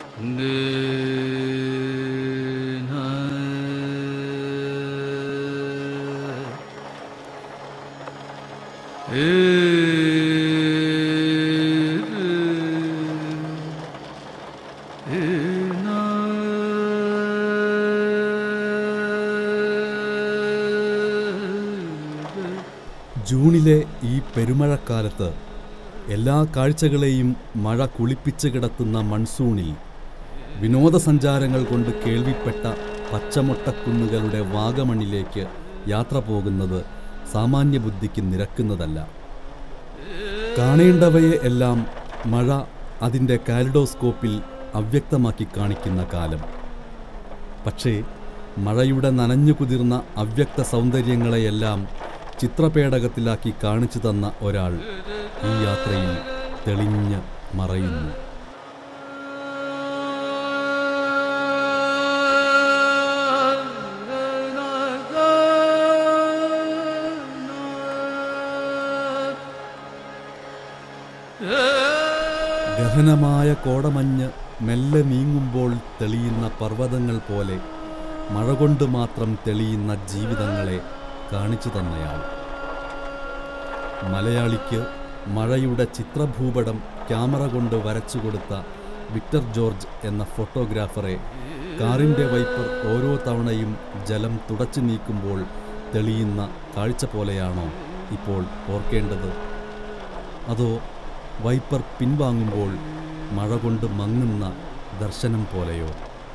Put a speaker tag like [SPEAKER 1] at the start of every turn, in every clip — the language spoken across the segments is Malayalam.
[SPEAKER 1] ജൂണിലെ ഈ പെരുമഴക്കാലത്ത് എല്ലാ കാഴ്ചകളെയും മഴ കുളിപ്പിച്ച് കിടത്തുന്ന മൺസൂണിൽ വിനോദസഞ്ചാരങ്ങൾ കൊണ്ട് കേൾവിപ്പെട്ട പച്ചമൊട്ടക്കുന്നുകളുടെ വാഗമണിലേക്ക് യാത്ര പോകുന്നത് സാമാന്യ ബുദ്ധിക്ക് നിരക്കുന്നതല്ല കാണേണ്ടവയെ എല്ലാം മഴ അതിൻ്റെ കാലിഡോസ്കോപ്പിൽ അവ്യക്തമാക്കി കാണിക്കുന്ന കാലം പക്ഷേ മഴയുടെ നനഞ്ഞു കുതിർന്ന അവ്യക്ത സൗന്ദര്യങ്ങളെയെല്ലാം ചിത്രപേടകത്തിലാക്കി കാണിച്ചു തന്ന ഒരാൾ ഈ യാത്രയിൽ തെളിഞ്ഞ് മറയുന്നു ഗഹനമായ കോടമഞ്ഞ് മെല്ലെ നീങ്ങുമ്പോൾ തെളിയുന്ന പർവ്വതങ്ങൾ പോലെ മഴ കൊണ്ട് മാത്രം തെളിയുന്ന ജീവിതങ്ങളെ കാണിച്ചു തന്നയാൾ മലയാളിക്ക് മഴയുടെ ചിത്രഭൂപടം ക്യാമറ കൊണ്ട് വരച്ചു കൊടുത്ത വിക്ടർ ജോർജ് എന്ന ഫോട്ടോഗ്രാഫറെ കാറിൻ്റെ വൈപ്പർ ഓരോ തവണയും ജലം തുടച്ചു നീക്കുമ്പോൾ തെളിയുന്ന കാഴ്ച പോലെയാണോ ഇപ്പോൾ ഓർക്കേണ്ടത് അതോ വൈപ്പർ പിൻവാങ്ങുമ്പോൾ മഴ കൊണ്ട് മങ്ങുന്ന ദർശനം പോലെയോ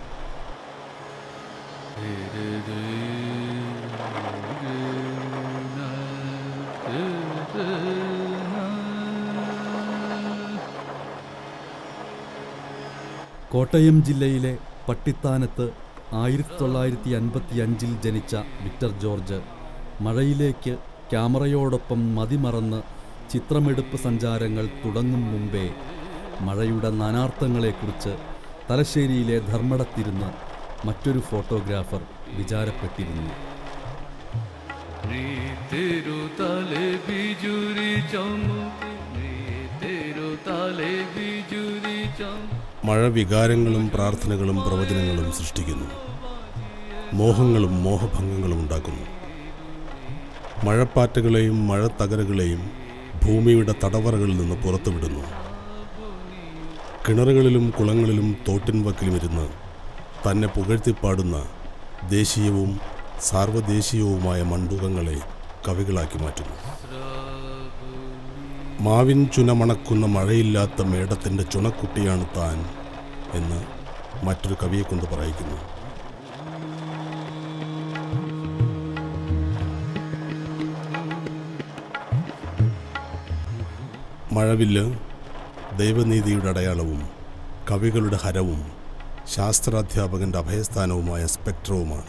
[SPEAKER 1] കോട്ടയം ജില്ലയിലെ പട്ടിത്താനത്ത് ആയിരത്തി തൊള്ളായിരത്തി അൻപത്തി അഞ്ചിൽ ജനിച്ച വിക്ടർ ജോർജ് മഴയിലേക്ക് ക്യാമറയോടൊപ്പം മതിമറന്ന് ചിത്രമെടുപ്പ് സഞ്ചാരങ്ങൾ തുടങ്ങും മുമ്പേ മഴയുടെ നാനാർത്ഥങ്ങളെക്കുറിച്ച് തലശ്ശേരിയിലെ ധർമ്മടത്തിരുന്ന് മറ്റൊരു ഫോട്ടോഗ്രാഫർ വിചാരപ്പെട്ടിരുന്നു
[SPEAKER 2] তেরো তালে বিজুরি চমকে তেরো তালে বিজুরি চমকে
[SPEAKER 3] മഴ വികാരങ്ങളും പ്രാർത്ഥനകളും പ്രവചനങ്ങളും സൃഷ്ടിക്കുന്നു മോഹങ്ങളും മോഹഭംഗങ്ങളും ഉണ്ടാക്കുന്നു മഴപ്പാറ്റകളെയും മഴത്തകരകളെയും ഭൂമിയുടെ തടവറകളിൽ നിന്ന് പുറത്തുവിടുന്നു കിണറുകളിലും കുളങ്ങളിലും തോട്ടിൻവക്കിലും ഇരുന്ന് തന്നെ പുകഴ്ത്തിപ്പാടുന്ന ദേശീയവും സാർവദേശീയവുമായ മണ്ഡൂകങ്ങളെ കവികളാക്കി മാറ്റുന്നു മാവിൻ ചുന മണക്കുന്ന മഴയില്ലാത്ത മേടത്തിൻ്റെ ചുണക്കുട്ടിയാണ് താൻ എന്ന് മറ്റൊരു കവിയെ കൊണ്ട് പറയിക്കുന്നു മഴവില്ല് ദൈവനീതിയുടെ അടയാളവും കവികളുടെ ഹരവും ശാസ്ത്രാധ്യാപകൻ്റെ അഭയസ്ഥാനവുമായ സ്പെക്ട്രവുമാണ്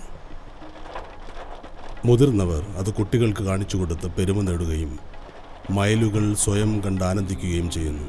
[SPEAKER 3] മുതിർന്നവർ അത് കുട്ടികൾക്ക് കാണിച്ചു കൊടുത്ത് പെരുമ നേടുകയും മയലുകൾ സ്വയം കണ്ട് ആനന്ദിക്കുകയും ചെയ്യുന്നു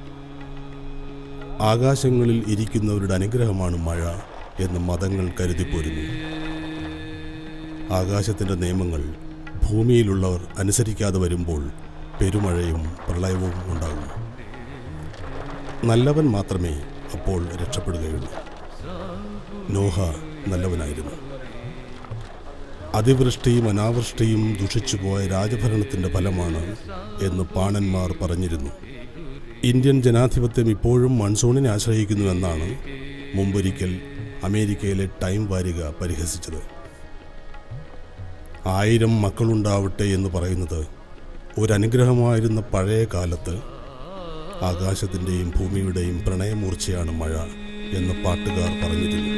[SPEAKER 3] ആകാശങ്ങളിൽ ഇരിക്കുന്നവരുടെ അനുഗ്രഹമാണ് മഴ എന്ന് മതങ്ങൾ കരുതിപ്പോരുന്നു ആകാശത്തിൻ്റെ നിയമങ്ങൾ ഭൂമിയിലുള്ളവർ അനുസരിക്കാതെ വരുമ്പോൾ പെരുമഴയും പ്രളയവും ഉണ്ടാകും നല്ലവൻ മാത്രമേ അപ്പോൾ രക്ഷപ്പെടുകയുള്ളൂ നോഹ നല്ലവനായിരുന്നു അതിവൃഷ്ടിയും അനാവൃഷ്ടിയും ദുഷിച്ചുപോയ രാജഭരണത്തിൻ്റെ ഫലമാണ് എന്ന് പാണന്മാർ പറഞ്ഞിരുന്നു ഇന്ത്യൻ ജനാധിപത്യം ഇപ്പോഴും മൺസൂണിനെ ആശ്രയിക്കുന്നുവെന്നാണ് മുമ്പൊരിക്കൽ അമേരിക്കയിലെ ടൈം വാരിക പരിഹസിച്ചത് ആയിരം മക്കളുണ്ടാവട്ടെ എന്ന് പറയുന്നത് ഒരനുഗ്രഹമായിരുന്ന പഴയ കാലത്ത് ആകാശത്തിൻ്റെയും ഭൂമിയുടെയും പ്രണയമൂർച്ചയാണ് മഴ എന്ന് പാട്ടുകാർ പറഞ്ഞിരുന്നു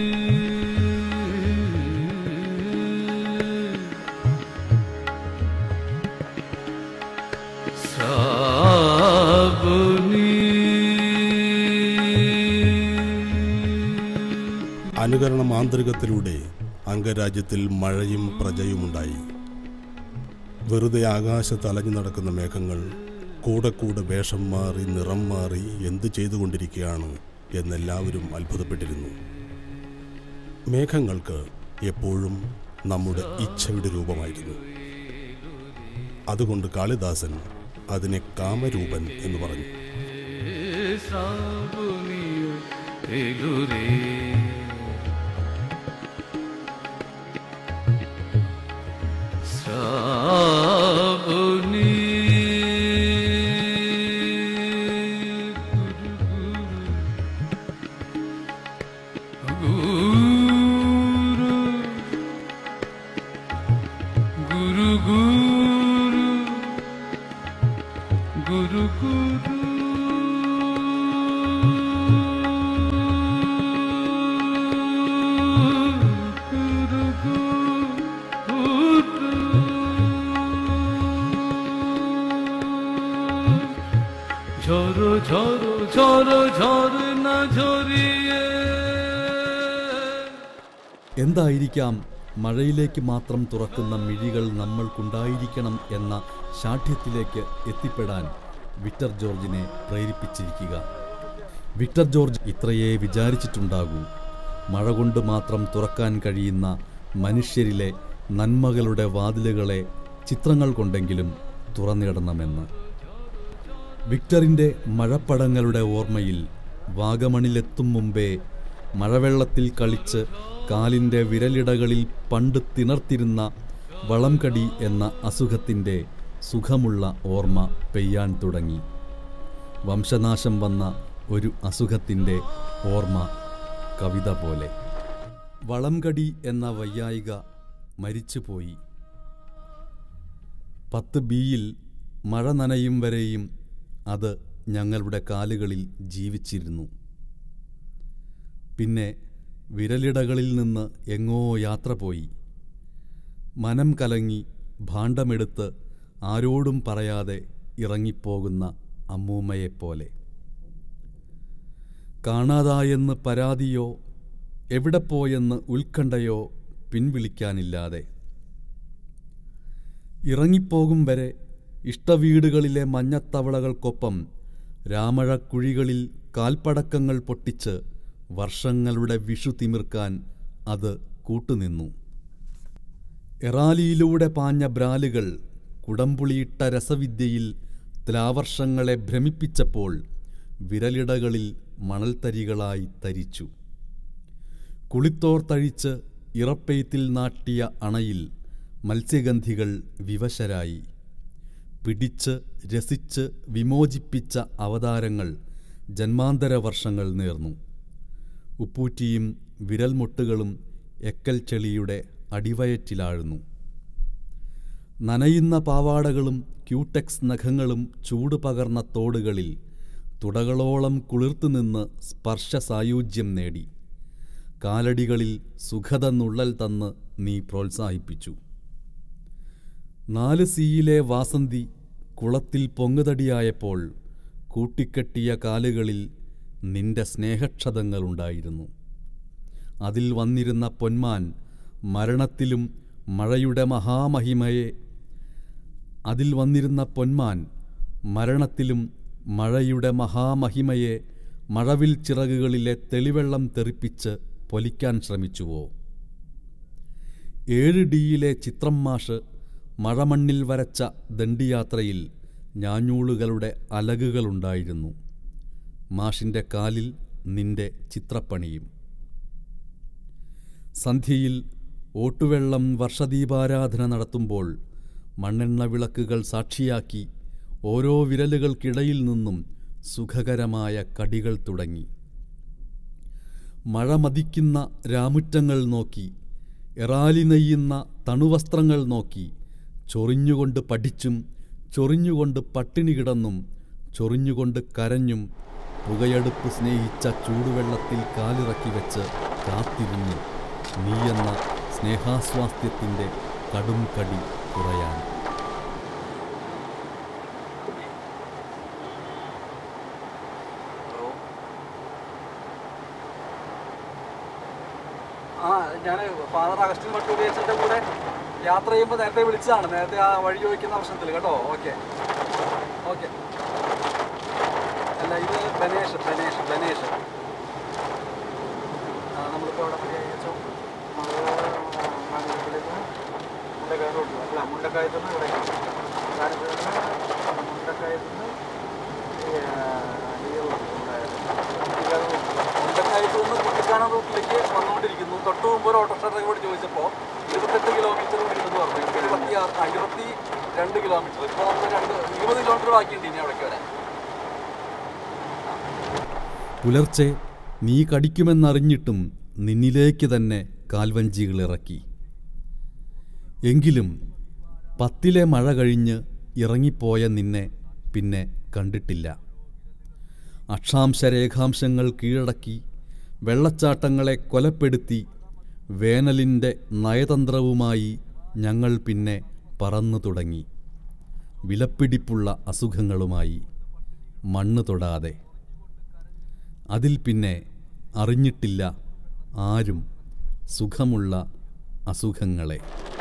[SPEAKER 2] শ্রাবণী
[SPEAKER 3] അനുകരണ മാന്ത്രികത്തിലൂടെ അംഗരാജ്യത്തിൽ മഴയും പ്രജയുമുണ്ടായി വെറുതെ ആകാശത്ത് അലഞ്ഞു നടക്കുന്ന മേഘങ്ങൾ കൂടെ കൂടെ വേഷം മാറി നിറം മാറി എന്ത് ചെയ്തുകൊണ്ടിരിക്കുകയാണ് എന്നെല്ലാവരും അത്ഭുതപ്പെട്ടിരുന്നു മേഘങ്ങൾക്ക് എപ്പോഴും നമ്മുടെ ഇച്ഛയുടെ രൂപമായിരുന്നു അതുകൊണ്ട് കാളിദാസൻ അതിനെ കാമരൂപൻ എന്ന് പറഞ്ഞു
[SPEAKER 2] শ্রাবণী এলো রে শ্রাবণী গুরু গুরু গুরু গুরু গুরু গুরু ঝরো ঝরো ঝরো ঝরো না ঝরিয়ে
[SPEAKER 1] എന്തായിരിക്കാം മഴയിലേക്ക് മാത്രം തുറക്കുന്ന മിഴികൾ നമ്മൾക്കുണ്ടായിരിക്കണം എന്ന ശാഠ്യത്തിലേക്ക് എത്തിപ്പെടാൻ വിക്ടർ ജോർജിനെ പ്രേരിപ്പിച്ചിരിക്കുക വിക്ടർ ജോർജ് ഇത്രയേ വിചാരിച്ചിട്ടുണ്ടാകൂ മഴ കൊണ്ട് മാത്രം തുറക്കാൻ കഴിയുന്ന മനുഷ്യരിലെ നന്മകളുടെ വാതിലുകളെ ചിത്രങ്ങൾ കൊണ്ടെങ്കിലും തുറന്നിടണമെന്ന് വിക്ടറിൻ്റെ മഴപ്പടങ്ങളുടെ ഓർമ്മയിൽ വാഗമണിലെത്തും മുമ്പേ മഴവെള്ളത്തിൽ കളിച്ച് കാലിൻ്റെ വിരലിടകളിൽ പണ്ട് തിണർത്തിരുന്ന വളംകടി എന്ന അസുഖത്തിൻ്റെ സുഖമുള്ള ഓർമ്മ പെയ്യാൻ തുടങ്ങി വംശനാശം വന്ന ഒരു അസുഖത്തിൻ്റെ ഓർമ്മ കവിത പോലെ വളംകടി എന്ന വയ്യായിക മരിച്ചുപോയി പത്ത് ബിയിൽ മഴ നനയും വരെയും അത് ഞങ്ങളുടെ കാലുകളിൽ ജീവിച്ചിരുന്നു പിന്നെ വിരലിടകളിൽ നിന്ന് എങ്ങോ യാത്ര പോയി മനം കലങ്ങി ഭാണ്ഡമെടുത്ത് ആരോടും പറയാതെ ഇറങ്ങിപ്പോകുന്ന അമ്മൂമ്മയെപ്പോലെ കാണാതായെന്ന് പരാതിയോ എവിടെ പോയെന്ന് ഉത്കണ്ഠയോ പിൻവിളിക്കാനില്ലാതെ ഇറങ്ങിപ്പോകും വരെ ഇഷ്ടവീടുകളിലെ മഞ്ഞത്തവളകൾക്കൊപ്പം രാമഴക്കുഴികളിൽ കാൽപ്പടക്കങ്ങൾ പൊട്ടിച്ച് വർഷങ്ങളുടെ വിഷു തിമിർക്കാൻ അത് കൂട്ടുനിന്നു എറാലിയിലൂടെ പാഞ്ഞ ബ്രാലുകൾ കുടംപുളിയിട്ട രസവിദ്യയിൽ ത്ലാവർഷങ്ങളെ ഭ്രമിപ്പിച്ചപ്പോൾ വിരലിടകളിൽ മണൽത്തരികളായി തരിച്ചു കുളിത്തോർ തഴിച്ച് ഇറപ്പെയ്ത്തിൽ നാട്ടിയ അണയിൽ മത്സ്യഗന്ധികൾ വിവശരായി പിടിച്ച് രസിച്ച് വിമോചിപ്പിച്ച അവതാരങ്ങൾ ജന്മാന്തര വർഷങ്ങൾ നേർന്നു ഉപ്പൂറ്റിയും വിരൽമുട്ടുകളും എക്കൽ ചെളിയുടെ അടിവയറ്റിലാഴുന്നു നനയുന്ന പാവാടകളും ക്യൂടെക്സ് നഖങ്ങളും ചൂട് പകർന്ന തോടുകളിൽ തുടകളോളം കുളിർത്തുനിന്ന് സ്പർശ സായുജ്യം നേടി കാലടികളിൽ സുഖത നുള്ളൽ തന്ന് നീ പ്രോത്സാഹിപ്പിച്ചു നാല് സീയിലെ വാസന്തി കുളത്തിൽ പൊങ്ങുതടിയായപ്പോൾ കൂട്ടിക്കെട്ടിയ കാലുകളിൽ നിന്റെ സ്നേഹക്ഷതങ്ങളുണ്ടായിരുന്നു അതിൽ വന്നിരുന്ന പൊന്മാൻ മരണത്തിലും മഴയുടെ മഹാമഹിമയെ അതിൽ വന്നിരുന്ന പൊന്മാൻ മരണത്തിലും മഴയുടെ മഹാമഹിമയെ മഴവിൽ ചിറകുകളിലെ തെളിവെള്ളം തെറിപ്പിച്ച് പൊലിക്കാൻ ശ്രമിച്ചുവോ ഏഴ് ഡിയിലെ ചിത്രം മാഷ് മഴമണ്ണിൽ വരച്ച ദണ്ഡിയാത്രയിൽ ഞാഞ്ഞൂളുകളുടെ അലകുകളുണ്ടായിരുന്നു മാഷിൻ്റെ കാലിൽ നിന്റെ ചിത്രപ്പണിയും സന്ധ്യയിൽ ഓട്ടുവെള്ളം വർഷദീപാരാധന നടത്തുമ്പോൾ മണ്ണെണ്ണ വിളക്കുകൾ സാക്ഷിയാക്കി ഓരോ വിരലുകൾക്കിടയിൽ നിന്നും സുഖകരമായ കടികൾ തുടങ്ങി മഴ മതിക്കുന്ന രാമുറ്റങ്ങൾ നോക്കി എറാലി നെയ്യുന്ന തണുവസ്ത്രങ്ങൾ നോക്കി ചൊറിഞ്ഞുകൊണ്ട് പഠിച്ചും ചൊറിഞ്ഞുകൊണ്ട് പട്ടിണി കിടന്നും ചൊറിഞ്ഞുകൊണ്ട് കരഞ്ഞും പുകയടുപ്പ് സ്നേഹിച്ച ചൂടുവെള്ളത്തിൽ കാലിറക്കി വെച്ച് കാത്തിരുന്നു നീയെന്ന സ്നേഹാസ്വാസ്ഥ്യത്തിൻ്റെ കടും കടി കുറയാൻ
[SPEAKER 4] ആ ഞാൻ ഫാദർ അഗസ്റ്റിൻ മട്ടൂരിയച്ചൻ്റെ കൂടെ യാത്ര ചെയ്യുമ്പോൾ നേരത്തെ വിളിച്ചതാണ് നേരത്തെ ആ വഴി ചോദിക്കുന്ന പ്രശ്നത്തിൽ കേട്ടോ ഓക്കെ ഓക്കെ അല്ല ഇത് ബനേഷ് ബനേഷ് ബനേഷ് ആ നമ്മളിപ്പോൾ അവിടെ പോയി അയച്ചോ മുണ്ടക്കായത്തോട്ട് അല്ല മുണ്ടക്കായത്തു നിന്ന് ഇവിടെ മുണ്ടക്കായത്തു നിന്ന് ചെങ്ങായിട്ടൂർ നിന്ന് കുട്ടിക്കാനം റൂട്ടിലേക്ക് വന്നുകൊണ്ടിരിക്കുന്നു തൊട്ട് മുമ്പ് ഒരു ഓട്ടോറിക്ഷ ഡ്രൈവറോട് ചോദിച്ചപ്പോൾ ഇരുപത്തെട്ട് കിലോമീറ്റർ ഉണ്ടെന്ന് പറഞ്ഞു ഇപ്പോൾ ഇരുപത്തി ആറ് ആ, ഇരുപത്തി രണ്ട് കിലോമീറ്റർ ഇപ്പോൾ നമുക്ക് രണ്ട് ഇരുപത് കിലോമീറ്റർ ബാക്കിയുണ്ട് ഇനി അവിടേക്ക് വരാൻ
[SPEAKER 1] പുലർച്ചെ നീ കടിക്കുമെന്നറിഞ്ഞിട്ടും നിന്നിലേക്ക് തന്നെ കാൽവഞ്ചികൾ ഇറക്കി എങ്കിലും പത്തിലെ മഴ കഴിഞ്ഞ് ഇറങ്ങിപ്പോയ നിന്നെ പിന്നെ കണ്ടിട്ടില്ല അക്ഷാംശ രേഖാംശങ്ങൾ കീഴടക്കി വെള്ളച്ചാട്ടങ്ങളെ കൊലപ്പെടുത്തി വേനലിൻ്റെ നയതന്ത്രവുമായി ഞങ്ങൾ പിന്നെ പറന്നു തുടങ്ങി വിലപ്പിടിപ്പുള്ള അസുഖങ്ങളുമായി മണ്ണ് തൊടാതെ അതിൽ പിന്നെ അറിഞ്ഞിട്ടില്ല ആരും സുഖമുള്ള അസുഖങ്ങളെ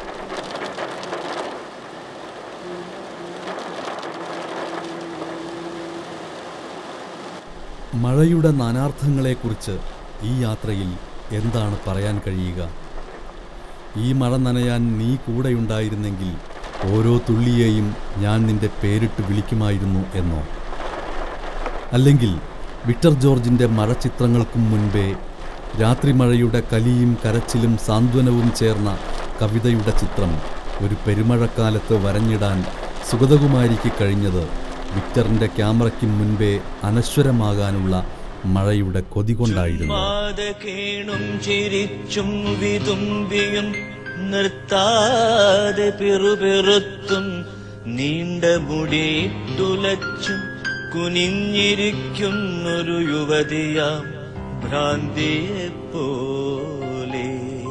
[SPEAKER 1] മഴയുടെ നാനാർത്ഥങ്ങളെക്കുറിച്ച് ഈ യാത്രയിൽ എന്താണ് പറയാൻ കഴിയുക ഈ മഴ നനയാൻ നീ കൂടെയുണ്ടായിരുന്നെങ്കിൽ ഓരോ തുള്ളിയെയും ഞാൻ നിന്റെ പേരിട്ട് വിളിക്കുമായിരുന്നു എന്നോ അല്ലെങ്കിൽ വിക്ടർ ജോർജിൻ്റെ മഴച്ചിത്രങ്ങൾക്കും മുൻപേ രാത്രിമഴയുടെ കലിയും കരച്ചിലും സാന്ത്വനവും ചേർന്ന കവിതയുടെ ചിത്രം ഒരു പെരുമഴക്കാലത്ത് വരഞ്ഞിടാൻ സുഗതകുമാരിക്ക് കഴിഞ്ഞത് വിക്ടറിൻ്റെ ക്യാമറയ്ക്ക് മുൻപേ അനശ്വരമാകാനുള്ള മഴയുടെ കൊതി കൊണ്ടായിരുന്നു
[SPEAKER 5] കേണും ചിരിച്ചും വിതുമ്പിയും നിർത്താതെ പിറുപിറുത്തും നീണ്ട മുടിയിട്ടുലച്ചും കുനിഞ്ഞിരിക്കുന്നൊരു യുവതിയാം ഭ്രാന്തിയെ പോലെ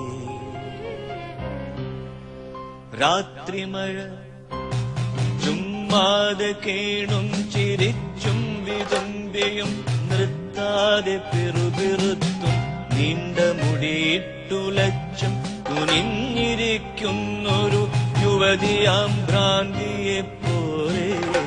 [SPEAKER 5] രാത്രിമഴ ചുമ്മാതെ കേണും ചിരിച്ചും വിതുമ്പിയും നിർത്താതെ പിറുപിറുത്തും നീണ്ട മുടിയിട്ടുലച്ചും കുനിഞ്ഞിരിക്കുന്നൊരു യുവതിയാം ഭ്രാന്തിയെ പോലെ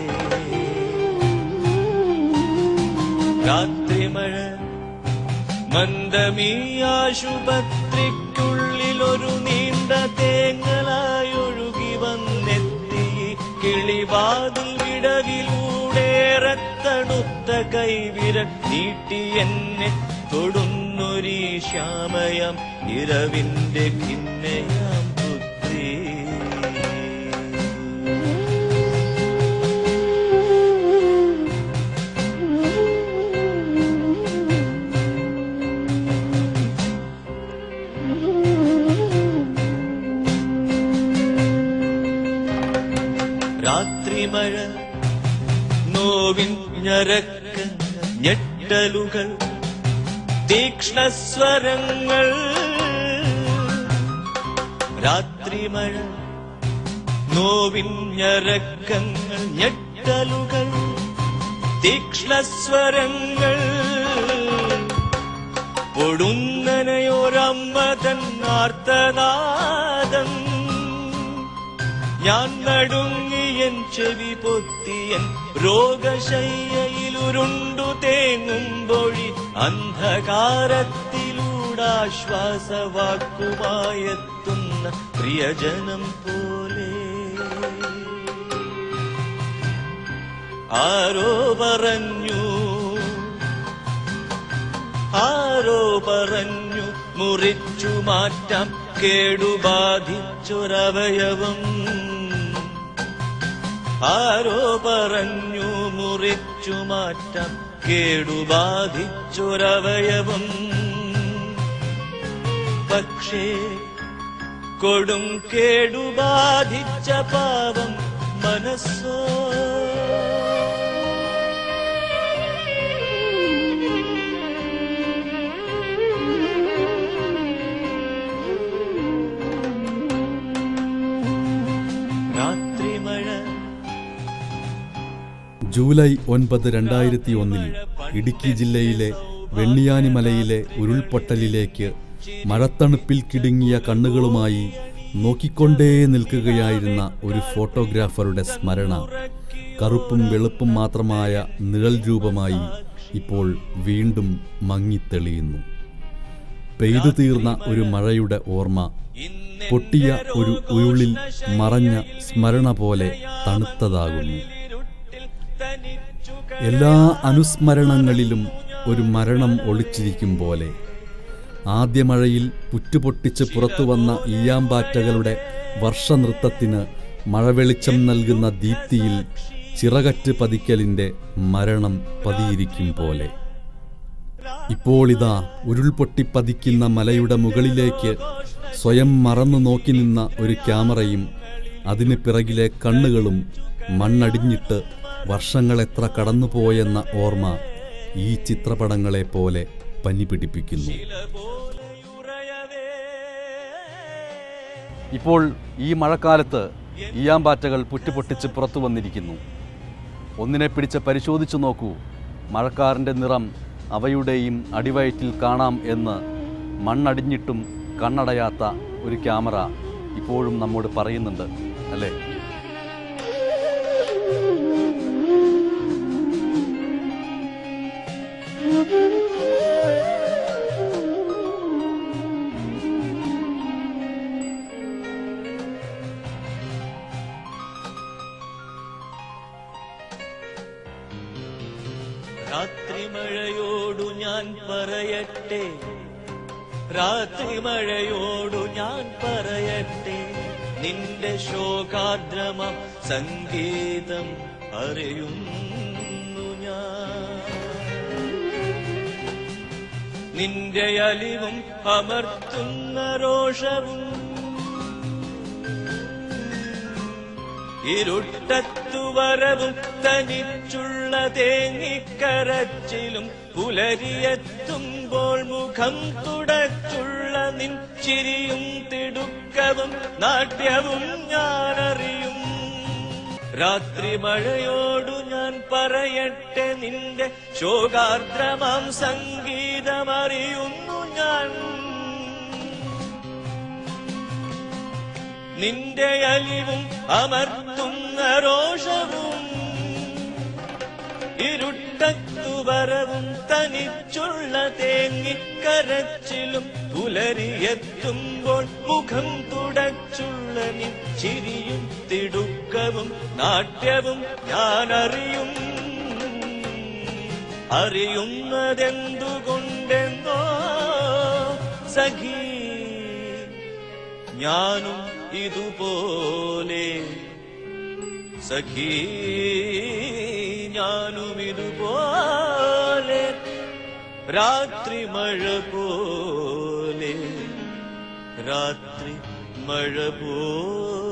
[SPEAKER 5] രാത്രിമഴ മന്ദമീ ആശുപത്രിക്കുള്ളിൽ ഒരു നീണ്ട തേങ്ങലായി ഒഴുകി വന്നെത്തി കിളിവാതിൽ വിടവിലൂടേറെ തണുത്ത കൈവിരൽ നീട്ടി എന്നെ തൊടുന്നൊരീ ശ്യാമയം ഇരവിന്റെ ഭിന്നയാം പുത്രീ രാത്രിമഴ നോവിൻ ഞരക്ക ഞെട്ടലുകൾ തീക്ഷ്ണസ്വരങ്ങൾ രാത്രിമഴ നോവിൻ ഞരക്കങ്ങൾ ഞെട്ടലുകൾ തീക്ഷ്ണസ്വരങ്ങൾ പൊടുന്നനയോരമ്മ തന്നാർത്തനാദം ഞാൻ നടുങ്ങിയൻ ചെവി പൊത്തിയൻ രോഗശയ്യയിലുരുണ്ടു തേങ്ങുമ്പൊഴി അന്ധകാരത്തിലൂടാശ്വാസവാക്കുമായെത്തുന്ന പ്രിയജനം പോലെ ആരോ പറഞ്ഞു ആരോ പറഞ്ഞു മുറിച്ചു മാറ്റാം കേടുബാധിച്ചൊരവയവം ആരോ പറഞ്ഞു മുറിച്ചു മാറ്റാം കേടുബാധിച്ചൊരവയവം പക്ഷേ കൊടും കേടുബാധിച്ച പാവം മനസ്സോ രാത്രിമഴ
[SPEAKER 1] ജൂലൈ ഒൻപത് രണ്ടായിരത്തി ഒന്നിൽ ഇടുക്കി ജില്ലയിലെ വെണ്ണിയാനിമലയിലെ ഉരുൾപൊട്ടലിലേക്ക് മഴത്തണുപ്പിൽ കിടുങ്ങിയ കണ്ണുകളുമായി നോക്കിക്കൊണ്ടേ നിൽക്കുകയായിരുന്ന ഒരു ഫോട്ടോഗ്രാഫറുടെ സ്മരണ കറുപ്പും വെളുപ്പും മാത്രമായ നിഴൽ രൂപമായി ഇപ്പോൾ വീണ്ടും മങ്ങിത്തെളിയുന്നു പെയ്തു തീർന്ന ഒരു മഴയുടെ ഓർമ്മ പൊട്ടിയ ഒരു ഉരുളിൽ മറഞ്ഞ സ്മരണ പോലെ തണുത്തതാകുന്നു എല്ലാ അനുസ്മരണങ്ങളിലും ഒരു മരണം ഒളിച്ചിരിക്കും പോലെ ആദ്യ മഴയിൽ പുറ്റുപൊട്ടിച്ച് പുറത്തു വന്ന ഈയാമ്പാറ്റകളുടെ വർഷനൃത്തത്തിന് മഴവെളിച്ചം നൽകുന്ന ദീപ്തിയിൽ ചിറകറ്റ് പതിക്കലിൻ്റെ മരണം പതിയിരിക്കും പോലെ ഇപ്പോൾ ഇതാ ഉരുൾപൊട്ടിപ്പതിക്കുന്ന മലയുടെ മുകളിലേക്ക് സ്വയം മറന്നു നോക്കി നിന്ന ഒരു ക്യാമറയും അതിന് പിറകിലെ കണ്ണുകളും മണ്ണടിഞ്ഞിട്ട് വർഷങ്ങളെത്ര കടന്നുപോയെന്ന ഓർമ്മ ഈ ചിത്രപടങ്ങളെ പോലെ പനി പിടിപ്പിക്കുന്നു ഇപ്പോൾ ഈ മഴക്കാലത്ത് ഈയാമ്പാറ്റകൾ പുറ്റുപൊട്ടിച്ച് പുറത്തു വന്നിരിക്കുന്നു ഒന്നിനെ പിടിച്ച് പരിശോധിച്ചു നോക്കൂ മഴക്കാറിൻ്റെ നിറം അവയുടെയും അടിവയറ്റിൽ കാണാം എന്ന് മണ്ണടിഞ്ഞിട്ടും കണ്ണടയാത്ത ഒരു ക്യാമറ ഇപ്പോഴും നമ്മോട് പറയുന്നുണ്ട് അല്ലേ
[SPEAKER 5] രാത്രി മഴയോടു ഞാൻ പറയട്ടെ രാത്രി മഴയോടു ഞാൻ പറയട്ടെ നിന്റെ ശോകാദ്രമം സംഗീതം അറിയുന്നു ഞാൻ നിന്റെ അലിവും അമർത്തുന്ന രോഷവും ഇരുട്ടത്തുവരവും തനിച്ചുള്ള തേങ്ങിക്കരച്ചിലും പുലരിയെത്തുമ്പോൾ മുഖം തുടച്ചുള്ള നിൻ ചിരിയും തിടുക്കവും നാട്യവും ഞാനറിയും രാത്രി മഴയോടു ഞാൻ പറയട്ടെ നിന്റെ ശോകാർദ്രമാം സംഗീതമറിയുന്നു ഞാൻ നിന്റെ അലിവും അമർത്തുന്ന രോഷവും ഇരുട്ടത്തുവരവും തനിച്ചുള്ള തേങ്ങിക്കരച്ചിലും പുലരിയെത്തുമ്പോൾ മുഖം തുടച്ചുള്ള നിൻ ചിരിയും തിടുക്കവും നാട്യവും ഞാനറിയും അറിയുന്നതെന്തുകൊണ്ടെന്നോ സഖീ ഞാനും ഇതുപോലെ സഖീ ഞാനും ഇതുപോലെ രാത്രി മഴ പോലെ രാത്രി മഴ പോലെ